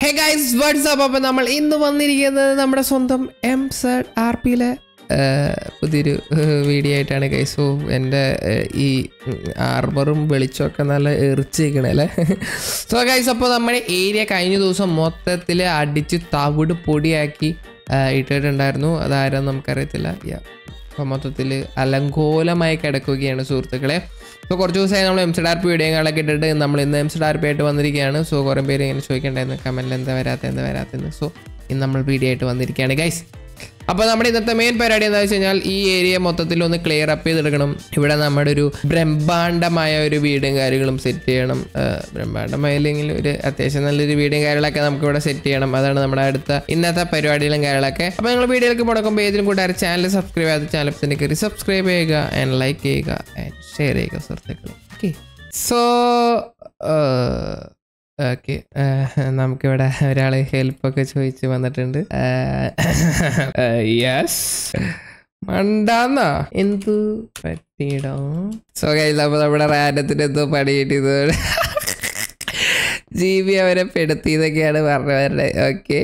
Hey guys WhatsApp അപ്പം നമ്മൾ ഇന്ന് വന്നിരിക്കുന്നത് നമ്മുടെ സ്വന്തം എം സെഡ് ആർ പിയിലെ പുതിയൊരു വീഡിയോ ആയിട്ടാണ് ഗൈസ് സോ എൻ്റെ ഏഹ്, ഈ ആർബറും വെളിച്ചമൊക്കെ നല്ല എറിച്ചിരിക്കണേ അല്ലേ സോ ഗൈസ് അപ്പോൾ നമ്മുടെ ഏരിയ കഴിഞ്ഞ ദിവസം മൊത്തത്തിൽ അടിച്ച് തവിട് പൊടിയാക്കി ഏഹ്, ഇട്ടിട്ടുണ്ടായിരുന്നു അതാരും നമുക്കറിയത്തില്ല Yeah. അപ്പോൾ മൊത്തത്തിൽ അലങ്കോലമായി കിടക്കുകയാണ് സുഹൃത്തുക്കളെ ഇപ്പോൾ കുറച്ച് ദിവസമായി നമ്മൾ എം സി ഡാർ പി വീഡിയോകളൊക്കെ ഇട്ടിട്ട് നമ്മൾ ഇന്ന് എം സി ഡാർ പി ആയിട്ട് വന്നിരിക്കുകയാണ് സോ കുറേ പേര് ഇങ്ങനെ ചോദിക്കേണ്ടായിരുന്നു കമൻറ്റിൽ എന്താ വരാത്ത എന്താ വരാത്തെന്ന് സോ ഇന്ന് നമ്മൾ വീഡിയോ ആയിട്ട് വന്നിരിക്കുകയാണ് ഗൈസ് അപ്പോൾ നമ്മുടെ ഇന്നത്തെ മെയിൻ പരിപാടി എന്താ വെച്ച് കഴിഞ്ഞാൽ ഈ ഏരിയ മൊത്തത്തിൽ ഒന്ന് ക്ലിയർ അപ്പ് ചെയ്തെടുക്കണം ഇവിടെ നമ്മുടെ ഒരു ബ്രഹ്മാണ്ഡമായ ഒരു വീടും കാര്യങ്ങളും സെറ്റ് ചെയ്യണം ആ, ബ്രഹ്മാണ്ഡമായില്ലെങ്കിൽ ഒരു അത്യാവശ്യം നല്ലൊരു വീടും കാര്യങ്ങളൊക്കെ നമുക്ക് ഇവിടെ സെറ്റ് ചെയ്യണം അതാണ് നമ്മുടെ അടുത്ത ഇന്നത്തെ പരിപാടികളും കാര്യങ്ങളൊക്കെ അപ്പോൾ നിങ്ങൾ വീഡിയോയിലേക്ക് മുടക്കുമ്പോൾ ഏതിലും കൂട്ടുകാർ ചാനൽ സബ്സ്ക്രൈബ് ചെയ്ത് ചാനൽ തന്നെ കയറി സബ്സ്ക്രൈബ് ചെയ്യുക ആൻഡ് ലൈക്ക് ചെയ്യുക ആൻഡ് ഷെയർ ചെയ്യുക സുഹൃത്തുക്കളെ ഓക്കെ സോ ഓക്കെ നമുക്കിവിടെ ഒരാൾ ഹെൽപ്പൊക്കെ ചോദിച്ച് വന്നിട്ടുണ്ട് യെസ് മണ്ടാന്നാ എന്തു പറ്റിയിടോ സോ കയ്യിൽ അപ്പൊ നമ്മുടെ റാനത്തിന് എന്തോ പണി കിട്ടിയത് ജീവി അവരെ പെടുത്തി എന്നൊക്കെയാണ് പറഞ്ഞവരുടെ ഓക്കെ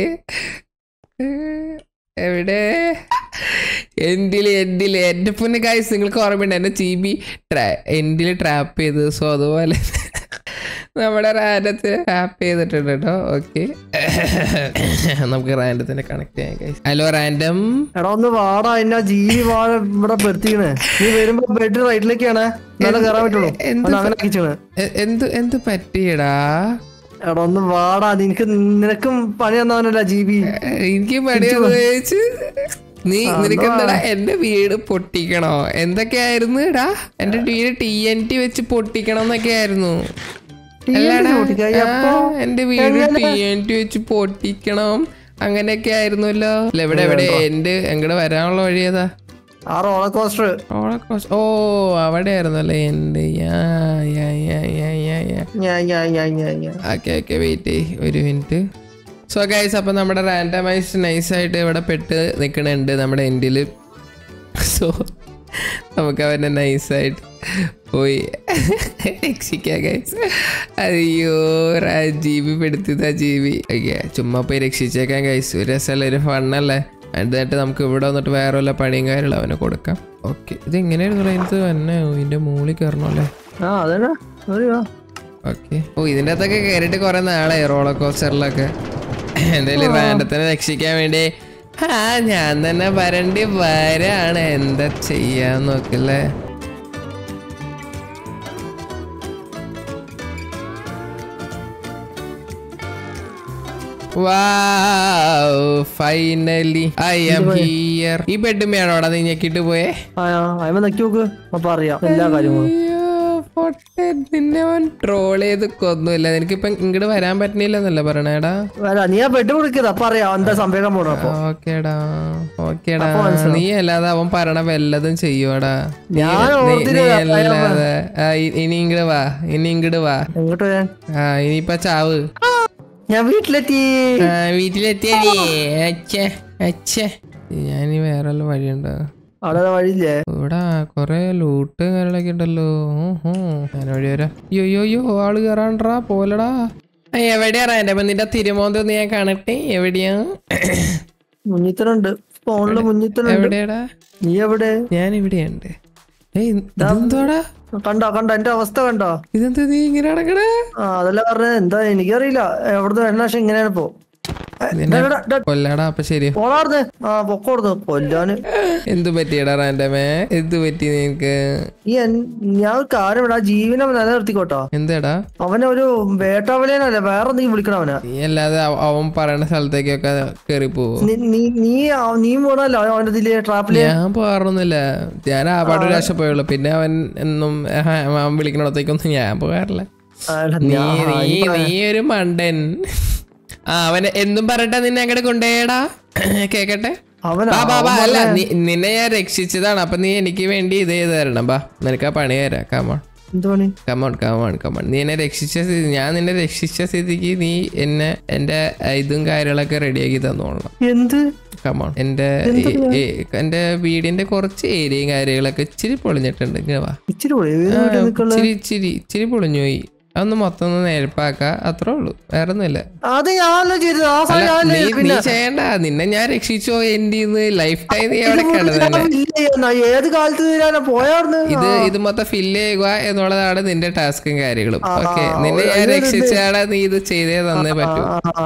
എവിടെ എൻഡില് എൻഡില് എൻ്റെ പൊന്നെ കായ്സ് നിങ്ങൾക്ക് ഓർമ്മയുണ്ട് എൻ്റെ ചി ബി ട്രാ എൻഡില് ട്രാപ്പ് ചെയ്തത് സോ അതുപോലെ നമ്മുടെ റാൻഡത്ത് ടാപ്പ് ചെയ്തിട്ടുണ്ട് കേട്ടോ ഓക്കെ നമുക്ക് റാൻഡത്തിനെ കണക്ട് ചെയ്യാം guys. ഹലോ റാൻഡം എടാ ഒന്ന് വാടാ എന്നാ ജീവി വാഴ ഇവിടെ പെടുത്തിക്കണേ നീ വരുമ്പോ ബെഡ് റൈറ്റിലേക്കാണ് നല്ല കയറാൻ പറ്റുള്ളൂ എന്ത് അവൻ അങ്ങനെ ആക്കിച്ചാണ് എ- എന്ത് എന്ത് പറ്റിയടാ എടാ ഒന്ന് വാടാ നിനക്ക് നിനക്കും പണി തന്നവനല്ല ജീവി എനിക്ക് പണി ചോദിച്ച് നീ നിനക്ക് എന്താടാ എന്റെ വീട് പൊട്ടിക്കണോ എന്തൊക്കെയായിരുന്നു എടാ എന്റെ വീട് ടി എൻ ടി വെച്ച് പൊട്ടിക്കണം എന്നൊക്കെ ആയിരുന്നു അല്ലടാ, ആ, എന്റെ വീട് ടി എൻ ടി വെച്ച് പൊട്ടിക്കണം അങ്ങനെയൊക്കെ ആയിരുന്നല്ലോ അല്ല ഇവിടെ എവിടെ എന്റെ എങ്ങടെ വരാനുള്ള വഴി ഏതാ ആ റോളർ കോസ്റ്റർ റോളർ കോസ്റ്റർ- ഓ അവിടെ ആയിരുന്നല്ലേ എന്റെ യാ യാ യാ യാ യാ യാ ഞാൻ ഞാൻ ഞാൻ ഞാൻ ഞാൻ ഓക്കെ ഓക്കെ വെയിറ്റ് ചെയ്യ് ഒരു മിനിറ്റ് സോ ഗൈസ് അപ്പം നമ്മുടെ റാൻഡമൈസ് നൈസായിട്ട് ഇവിടെ പെട്ട് നിൽക്കണുണ്ട് നമ്മുടെ എൻഡിൽ സോ നമുക്ക് അവനെ നൈസായിട്ട് പോയി രക്ഷിക്കാം ഗൈസ് അയ്യോ റാ ജീവി പെടുത്തിയതാ ജീവി ഓക്കെ ചുമ്മാ പോയി രക്ഷിച്ചേക്കാം ഗൈസ് ഒരു രസമല്ല ഒരു ഫണ്ണല്ലേ എന്നിട്ട് നമുക്ക് ഇവിടെ വന്നിട്ട് വേറെ വല്ല പണിയും കാര്യങ്ങളും അവന് കൊടുക്കാം ഓക്കെ ഇത് എങ്ങനെയായിരുന്നു ഇത് തന്നെ ഇതിൻ്റെ മുകളിൽ കയറണമല്ലേ ആ അതന്നെ അറിയോ ഓക്കെ ഓ ഇതിൻ്റെ അകത്തൊക്കെ കയറിയിട്ട് കുറെ നാളെ റോളർ കോസ്റ്ററിലൊക്കെ എന്തായാലും റാൻഡത്തിനെ രക്ഷിക്കാൻ വേണ്ടി ആ ഞാൻ തന്നെ വരണ്ടി വരാണ് എന്താ ചെയ്യാൻ നോക്കില്ലേ ഫൈനലി ഐ ആം ഹിയർ ഈ ബെഡുമ്മയാണോടാ നീ ഞെക്കിട്ട് പോയേ ആ അയമ നക്കി നോക്ക് അപ്പൊ അറിയാം എല്ലാ കാര്യങ്ങളും അയ്യോ, പൊട്ടൻ. നിന്നെ അവൻ ട്രോൾ ചെയ്ത് കൊന്നുമില്ല എനിക്കിപ്പൊ ഇങ്ങോട്ട് വരാൻ പറ്റണില്ലെന്നല്ല പറയണേടാ അല്ല നീ ആ ബെഡ് കൊടുക്കത് അപ്പൊ അറിയാം എന്താ സംഭവിക്കാൻ പോണു അപ്പൊ ഓക്കേടാ ഓക്കേടാ അപ്പൊ മനസ്സിലാവും. നീ അല്ലാതെ അവൻ പറയണ വല്ലതും ചെയ്യുവാടാ നീ- ഞാൻ നീ- ഓർത്തില്ല, നീ അയാൾ അല്ലാതെ ആ, ഇ- ഇനി ഇങ്ങട് വാ ഇനി ഇങ്ങട് വാ എങ്ങോട്ട് വരാൻ ആ ഇനിയിപ്പൊ ചാവ് ഞാൻ വീട്ടിലെത്തി ആ, വീട്ടിലെത്തിയേ അച്ഛേ അച്ഛേ ഞാനീ വേറെ വല്ല വഴിയുണ്ടോ അവിടെ വഴിയില്ലേ ഇവിടെ കൊറേ ലൂട്ട് കാര്യങ്ങളൊക്കെ ഉണ്ടല്ലോ ഊഹൂ. ഞാൻ വഴി വരാം അയ്യോ അയ്യോ അയ്യോ ആള് കയറാണ്ടാ പോലടാ ആ, എവിടെയാ എന്റെ നിന്റെ തിരുമോന്തൊന്ന് ഞാൻ കാണട്ടെ എവിടെയാ മുന്നിത്തനുണ്ട് ഫോണില് മുന്നിത്തനുണ്ട് എവിടെയാടാ നീ എവിടെ ഞാൻ ഇവിടെയുണ്ട് ഏയ് ഇതെന്തോടാ കണ്ടോ കണ്ടോ എന്റെ അവസ്ഥ കണ്ടോ ഇതെന്താ നീ ഇങ്ങനെ നടക്കണേ ആ അതല്ല പറഞ്ഞത് എന്താ എനിക്കറിയില്ല എവിടുന്ന് വരുന്ന പക്ഷെ ഇങ്ങനെയാണ് പോ ഏ, നിന്നെ ഡാ, ഡാ, ഡാ, കൊല്ലടാ അപ്പൊ ശരി പോളാർന്ന് ആ പൊക്കോടുന്നു കൊല്ലാന് എന്തു പറ്റിയടാ റാൻഡമേ എന്തു പറ്റി നിനക്ക് ഈ എൻ- ഞാൻ ഒരു കാര്യം ഇവിടെ ജീവനെ നിലനിർത്തിക്കോട്ടോ എന്താടാ അവനെ ഒരു വേട്ടാവളിയനല്ലേ വേറെ എന്തെങ്കിലും വിളിക്കണം അവനെ നീ അല്ലാതെ അവ- അവൻ പറയണ സ്ഥലത്തേക്കൊക്കെ കേറി പോവോ നീ നീ നീ ആ- നീ പോണല്ലോ അവന്റെ ഇതില് ട്രാപ്പില് ഞാൻ പോകാറൊന്നുമില്ല ഞാൻ ആ പാട് ഒരു ആശ പോയുള്ളൂ പിന്നെ അവൻ എന്നും ആഹ്, അവൻ വിളിക്കണത്തേക്കൊന്നും ഞാൻ പോകാറില്ല അല്ല, നീ ഞാൻ- നീ നീ ഒരു മണ്ടൻ ആ അവൻ എന്നും പറയട്ടെ നിന്നെ അങ്ങോട്ട് കൊണ്ടുപോയടാ കേക്കട്ടെ അവനാ ബാ ബാ ബാ അല്ല നി- നിന്നെ ഞാൻ രക്ഷിച്ചതാണ് അപ്പൊ നീ എനിക്ക് വേണ്ടി ഇത് ചെയ്ത് തരണം ബാ നിനക്ക് ആ പണി തരാം കമോൺ എന്ത് പണി കമോൺ കമോൺ കമോൺ നീ എന്നെ രക്ഷിച്ച സ്ഥിതി ഞാൻ നിന്നെ രക്ഷിച്ച സ്ഥിതിക്ക് നീ എന്നെ എന്റെ ഇതും കാര്യങ്ങളൊക്കെ റെഡിയാക്കി തന്നോളണം എന്ത് കമോൺ എന്റെ ഈ- ഈ- എന്റെ വീടിന്റെ കുറച്ച് ഏരിയയും കാര്യങ്ങളൊക്കെ ഇച്ചിരി പൊളിഞ്ഞിട്ടുണ്ട് ഇങ്ങനെ വാ ഇച്ചിരി പോയി ഏത് ആ, വീട്ടിൽ നിൽക്കുള്ള ഇച്ചിരി ഇച്ചിരി ഇച്ചിരി പൊളിഞ്ഞു പോയി അതൊന്ന് മൊത്തം ഒന്ന് നേരിപ്പാക്ക അത്രേ ഉള്ളൂ വേറെ ഒന്നുമില്ല അത് ഞാനല്ലോ ചെയ്തത് ആ അല്ല, സാധനം നീ ഞാനല്ലേ നീ പിന്നെ ചെയ്യണ്ട നിന്നെ ഞാൻ രക്ഷിച്ചോ എൻ്റെ ലൈഫ് ടൈം നീ അവിടെ ഇത് കിടന്നല്ലേ ഞാൻ ഇല്ല ചെയ്യുന്ന. ഏത് കാലത്ത് ഞാൻ പോയാർന്ന് ഇത് ഇത് മൊത്തം ഫില്ല് ചെയ്യുക എന്നുള്ളതാണ് നിന്റെ ടാസ്കും കാര്യങ്ങളും ഓക്കെ നിന്നെ ഞാൻ ഇത് ഇത് രക്ഷിച്ചാണ് നീ ഇത് ചെയ്തേ തന്നേ പറ്റൂ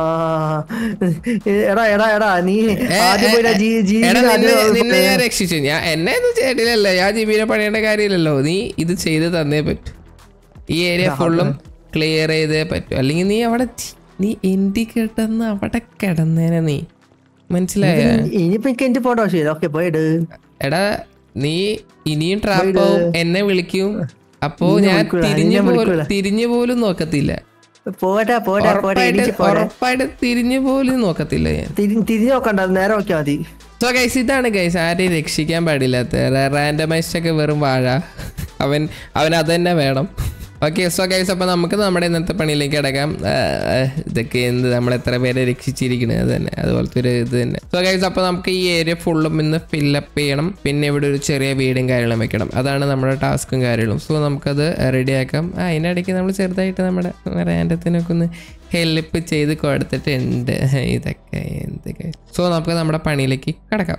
എടാ എടാ എടാ നീ ഏ, ആദ്യം ഏ, പോയി ഏ, ജീ- എടാ, ജീവിതം നിന്നെ ആദ്യം നിന്നെ ഞാൻ രക്ഷിച്ചു ഞാൻ എന്നെ ഒന്നും ചെയ്തില്ലല്ലോ ഞാൻ ജിബിനെ പണിയേണ്ട കാര്യമില്ലല്ലോ നീ ഇത് ചെയ്ത് തന്നേ പറ്റൂ ഈ ഏരിയ ഫുള്ളും ക്ലിയർ ചെയ്തേ പറ്റൂ അല്ലെങ്കിൽ നീ അവിടെ ചി- നീ എന്തി കിടന്ന് അവിടെ കിടന്നേനെ നീ മനസ്സിലായ ഇനിയിപ്പോ എനിക്ക് എന്റെ പോണ്ട ആവശ്യമില്ല ഓക്കെ പോയിട്ട് എടാ നീ ഇനിയും ട്രാപ്പാവും എന്നെ വിളിക്കും അപ്പോ ഞാൻ വിളിക്കൂല, തിരിഞ്ഞു നിന്നെ പോലും വിളിക്കൂല. തിരിഞ്ഞു പോലും നോക്കത്തില്ല പോട്ടെ പോട്ടെ പോട്ടെ ഉറപ്പായിട്ട് എനിക്ക് പോട്ടെ ഉറപ്പായിട്ട് തിരിഞ്ഞു പോലും നോക്കത്തില്ല ഞാൻ തിരി- തിരിഞ്ഞ് നോക്കണ്ട നേരെ നോക്കിയാ മതി സോ ഗൈസ് ഇതാണ് ഗൈസ് ആരെയും രക്ഷിക്കാൻ പാടില്ലാത്ത റാൻഡമൈസ്ഡ് ഒക്കെ വെറും വാഴ അവൻ അവൻ അത് തന്നെ വേണം ഓക്കെ സോ ഗൈസ് അപ്പോൾ നമുക്ക് നമ്മുടെ ഇന്നത്തെ പണിയിലേക്ക് കിടക്കാം ഇതൊക്കെ എന്ത് നമ്മൾ എത്ര പേരെ രക്ഷിച്ചിരിക്കുന്നത് അത് തന്നെ അതുപോലത്തെ ഒരു ഇത് തന്നെ സോ ഗൈസ് അപ്പോൾ നമുക്ക് ഈ ഏരിയ ഫുള്ളും ഇന്ന് ഫില്ലപ്പ് ചെയ്യണം പിന്നെ ഇവിടെ ഒരു ചെറിയ വീടും കാര്യങ്ങളും വെക്കണം അതാണ് നമ്മുടെ ടാസ്കും കാര്യങ്ങളും സോ നമുക്കത് റെഡിയാക്കാം ആ അതിനിടയ്ക്ക് നമ്മൾ ചെറുതായിട്ട് നമ്മുടെ റാൻഡത്തിനൊക്കെ ഒന്ന് ഹെൽപ്പ് ചെയ്ത് കൊടുത്തിട്ടുണ്ട് ഇതൊക്കെ എന്തൊക്കെ സോ നമുക്ക് നമ്മുടെ പണിയിലേക്ക് കിടക്കാം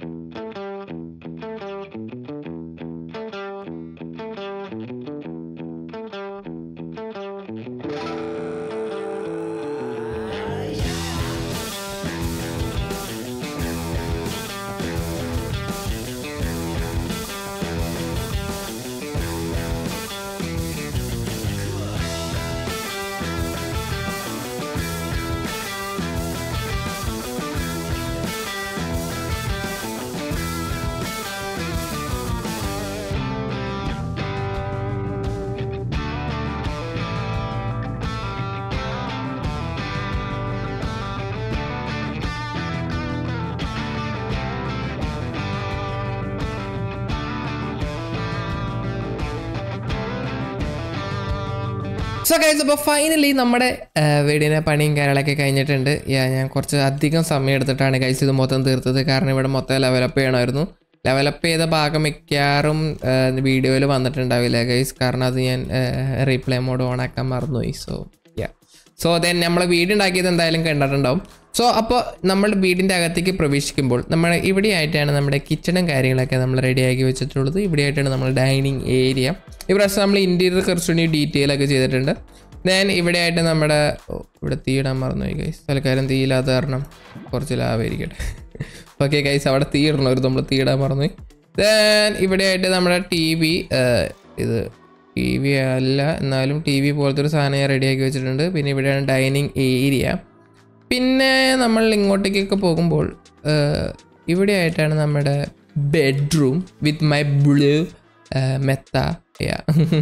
സോ ഗൈസ് അപ്പോൾ ഫൈനലി നമ്മുടെ ആ, വീടിൻ്റെ പണിയും കാര്യങ്ങളൊക്കെ കഴിഞ്ഞിട്ടുണ്ട് Yeah, ഞാൻ കുറച്ച് അധികം സമയം എടുത്തിട്ടാണ് ഗൈസ് ഇത് മൊത്തം തീർത്തത് കാരണം ഇവിടെ മൊത്തം ലെവലപ്പ് ചെയ്യണമായിരുന്നു ലെവലപ്പ് ചെയ്ത ഭാഗം മിക്കവാറും വീഡിയോയിൽ വന്നിട്ടുണ്ടാവില്ല ഗൈസ് കാരണം അത് ഞാൻ റീപ്ലേ മോഡ് ഓൺ ആക്കാൻ മറന്നുപോയി സോ യാ സോ ദെൻ നമ്മൾ വീട് ഉണ്ടാക്കിയത് എന്തായാലും കണ്ടിട്ടുണ്ടാവും സോ അപ്പോൾ നമ്മൾ വീടിൻ്റെ അകത്തേക്ക് പ്രവേശിക്കുമ്പോൾ നമ്മൾ ഇവിടെയായിട്ടാണ് നമ്മുടെ കിച്ചണും കാര്യങ്ങളൊക്കെ നമ്മൾ റെഡിയാക്കി വെച്ചിട്ടുള്ളത് ഇവിടെയായിട്ടാണ് നമ്മൾ ഡൈനിങ് ഏരിയ ഈ പ്രാവശ്യം നമ്മൾ ഇൻറ്റീരിയർ കുറച്ചുകൂടി ഡീറ്റെയിൽ ഒക്കെ ചെയ്തിട്ടുണ്ട് ദെൻ ഇവിടെയായിട്ട് നമ്മുടെ ഓ, ഇവിടെ തീയിടാൻ മറന്നുപോയി ഗൈസ് തൽക്കാലം തീയില്ലാത്ത കാരണം കുറച്ച് ലാഭമായിരിക്കട്ടെ ഓക്കെ ഗൈസ് അവിടെ തീയിടണം ഒരു നമ്മൾ തീയിടാൻ മറന്നുപോയി ദെൻ ഇവിടെയായിട്ട് നമ്മുടെ ടി വി ഇത് ടി വി അല്ല എന്നാലും ടി വി പോലത്തെ ഒരു സാധനം ഞാൻ റെഡിയാക്കി വെച്ചിട്ടുണ്ട് പിന്നെ ഇവിടെയാണ് ഡൈനിങ് ഏരിയ പിന്നെ നമ്മൾ ഇങ്ങോട്ടേക്കൊക്കെ പോകുമ്പോൾ ഏഹ്, ഇവിടെയായിട്ടാണ് നമ്മുടെ ബെഡ്റൂം വിത്ത് മൈ ബ്ലൂ മെത്ത യാ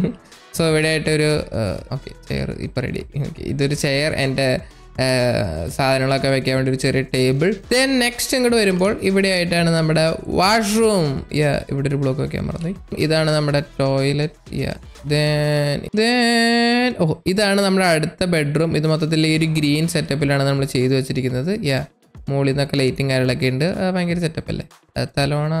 സോ ഇവിടെ ആയിട്ടൊരു ഓക്കെ ചെയർ ഇപ്പം റെഡി ഓക്കെ ഇതൊരു ചെയർ എൻ്റെ സാധനങ്ങളൊക്കെ വെക്കാൻ വേണ്ടി ഒരു ചെറിയ ടേബിൾ ദെൻ നെക്സ്റ്റ് ഇങ്ങോട്ട് വരുമ്പോൾ ഇവിടെ ആയിട്ടാണ് നമ്മുടെ വാഷ്റൂം യാ ഇവിടെ ഒരു ബ്ലോക്ക് വെക്കാൻ മറന്നു ഇതാണ് നമ്മുടെ ടോയ്ലറ്റ് യാ ദെൻ ദെൻ ഓ ഇതാണ് നമ്മുടെ അടുത്ത ബെഡ്റൂം ഇത് മൊത്തത്തിൽ ഈ ഒരു ഗ്രീൻ സെറ്റപ്പിലാണ് നമ്മൾ ചെയ്തു വെച്ചിരിക്കുന്നത് യാ മുകളിൽ നിന്നൊക്കെ ലൈറ്റും കാര്യങ്ങളൊക്കെ ഉണ്ട് ആ, ഭയങ്കര സെറ്റപ്പ് അല്ലേ ആ, തലോണ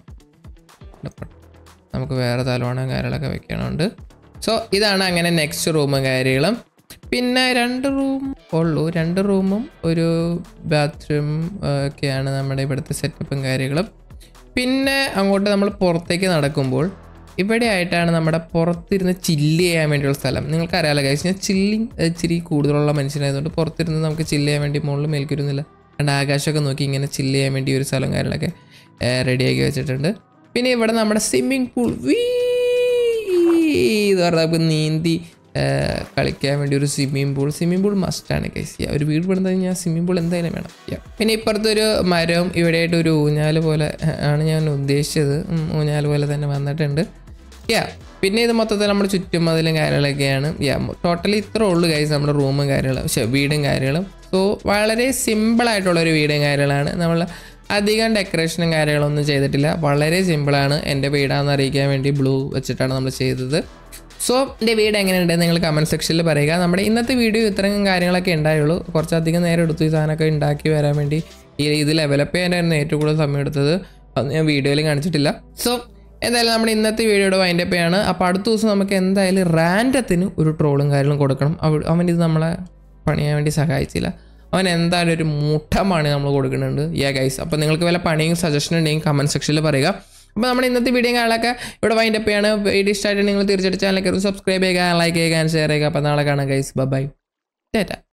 നമുക്ക് വേറെ തലോണ കാര്യങ്ങളൊക്കെ വെക്കണമുണ്ട് സോ ഇതാണ് അങ്ങനെ നെക്സ്റ്റ് റൂമും കാര്യങ്ങളും പിന്നെ രണ്ട് റൂം ഉള്ളൂ രണ്ട് റൂമും ഒരു ബാത്റൂം ഒക്കെയാണ് നമ്മുടെ ഇവിടുത്തെ സെറ്റപ്പും കാര്യങ്ങളും പിന്നെ അങ്ങോട്ട് നമ്മൾ പുറത്തേക്ക് നടക്കുമ്പോൾ ഇവിടെ ആയിട്ടാണ് നമ്മുടെ പുറത്തിരുന്ന് ചില്ല് ചെയ്യാൻ വേണ്ടിയുള്ള സ്ഥലം നിങ്ങൾക്കറിയാലോ കഴിച്ച് ഞാൻ ചില്ലിങ് ഇച്ചിരി കൂടുതലുള്ള മനുഷ്യനായതുകൊണ്ട് പുറത്തിരുന്ന് നമുക്ക് ചില്ല് ചെയ്യാൻ വേണ്ടി മുകളിൽ മേൽക്കുരുന്നില്ല കണ്ട ആകാശമൊക്കെ നോക്കി ഇങ്ങനെ ചില്ല് ചെയ്യാൻ വേണ്ടി ഒരു സ്ഥലം കാര്യങ്ങളൊക്കെ റെഡിയാക്കി വെച്ചിട്ടുണ്ട് പിന്നെ ഇവിടെ നമ്മുടെ സ്വിമ്മിങ് പൂൾ വീ എന്ന് പറഞ്ഞാൽ നമുക്ക് നീന്തി ആ, കളിക്കാൻ വേണ്ടി ഒരു സ്വിമ്മിംഗ് പൂൾ സ്വിമ്മിംഗ് പൂൾ മസ്റ്റാണ് കൈസ് ഒരു വീട് പണിത് കഴിഞ്ഞാൽ സ്വിമ്മിംഗ് പൂൾ എന്തായാലും വേണം Yeah. പിന്നെ ഇപ്പുറത്തൊരു മരവും ഇവിടെയായിട്ട് ഒരു ഊഞ്ഞാൽ പോലെ ആണ് ഞാൻ ഉദ്ദേശിച്ചത് ഉം, ഊഞ്ഞാൽ പോലെ തന്നെ വന്നിട്ടുണ്ട് യാ പിന്നെ ഇത് മൊത്തത്തിൽ നമ്മുടെ ചുറ്റുമതിലും കാര്യങ്ങളൊക്കെയാണ് യാ ടോട്ടലി ഇത്ര ഉള്ളു കൈസ് നമ്മുടെ റൂമും കാര്യങ്ങളും പക്ഷേ വീടും കാര്യങ്ങളും സോ വളരെ സിമ്പിൾ ആയിട്ടുള്ള ഒരു വീടും കാര്യങ്ങളാണ് നമ്മൾ അധികം ഡെക്കറേഷനും കാര്യങ്ങളൊന്നും ചെയ്തിട്ടില്ല വളരെ സിമ്പിളാണ് എൻ്റെ വീടാണെന്ന് അറിയിക്കാൻ വേണ്ടി ബ്ലൂ വെച്ചിട്ടാണ് നമ്മൾ ചെയ്തത് സോ എൻ്റെ വീട് എങ്ങനെയുണ്ട് നിങ്ങൾ കമൻറ്റ് സെക്ഷനിൽ പറയുക നമ്മുടെ ഇന്നത്തെ വീഡിയോ ഇത്രയും കാര്യങ്ങളൊക്കെ ഉണ്ടായുള്ളൂ കുറച്ചധികം നേരം എടുത്തു ഈ സാധനമൊക്കെ ഉണ്ടാക്കി വരാൻ വേണ്ടി ഈ ഇത് ലെവലപ്പ് ചെയ്യാനായിരുന്നു ഏറ്റവും കൂടുതൽ സമയം എടുത്തത് അത് ഞാൻ വീഡിയോയിൽ കാണിച്ചിട്ടില്ല സോ എന്തായാലും നമ്മുടെ ഇന്നത്തെ വീഡിയോയുടെ വൈൻഡപ്പ് ചെയ്യാണ് അപ്പോൾ അടുത്ത ദിവസം നമുക്ക് എന്തായാലും റാൻഡത്തിന് ഒരു ട്രോളും കാര്യങ്ങളും കൊടുക്കണം അവ അവൻ ഇത് നമ്മളെ പണിയാൻ വേണ്ടി സഹായിച്ചില്ല അവൻ എന്തായാലും ഒരു മുട്ടമാണ് നമ്മൾ കൊടുക്കുന്നുണ്ട് യാ ഗൈസ് അപ്പോൾ നിങ്ങൾക്ക് വല്ല പണിയും സജഷൻ ഉണ്ടെങ്കിൽ കമൻറ്റ് സെക്ഷനിൽ പറയുക അപ്പോൾ നമ്മുടെ ഇന്നത്തെ വീഡിയോ കാണാനൊക്കെ ഇവിടെ വൈൻഡപ്പ് ചെയ്യാണ് വീഡിയോ ഇഷ്ടമായിട്ട് നിങ്ങൾ തീർച്ചയായിട്ടും ചാനൽ കയറി സബ്സ്ക്രൈബ് ചെയ്യുക ലൈക്ക് ചെയ്യുക ഷെയർ ചെയ്യുക അപ്പോൾ നാളെ കാണാം ഗൈസ് ബൈ ടാറ്റ